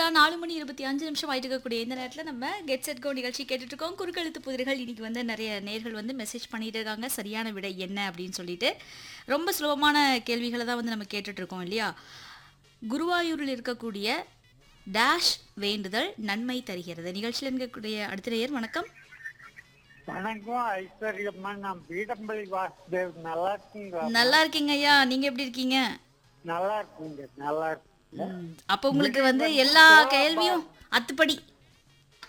கரெக்டா நாலு மணி இருபத்தி அஞ்சு நிமிஷம் ஆயிட்டு இருக்கக்கூடிய இந்த நேரத்தில் நம்ம கெட் செட் கோ நிகழ்ச்சி கேட்டுட்டு இருக்கோம் குறுக்கெழுத்து புதிர்கள் இன்னைக்கு வந்து நிறைய நேர்கள் வந்து மெசேஜ் பண்ணிட்டு இருக்காங்க சரியான விடை என்ன அப்படின்னு சொல்லிட்டு ரொம்ப சுலபமான கேள்விகளை தான் வந்து நம்ம கேட்டுட்டு இருக்கோம் இல்லையா குருவாயூரில் இருக்கக்கூடிய டேஷ் வேண்டுதல் நன்மை தருகிறது நிகழ்ச்சியில் இருக்கக்கூடிய அடுத்த நேயர் வணக்கம் வணக்கம் ஐஸ்வர்யம்மா நான் பீடம்பள்ளி வாசுதேவ் நல்லா இருக்குங்களா நல்லா இருக்கீங்க ஐயா நீங்க எப்படி இருக்கீங்க நல்லா இருக்குங்க நல்லா இருக்குங்க ம், அப்போ உங்களுக்கு வந்து எல்லா கேள்வியும் அத்துப்படி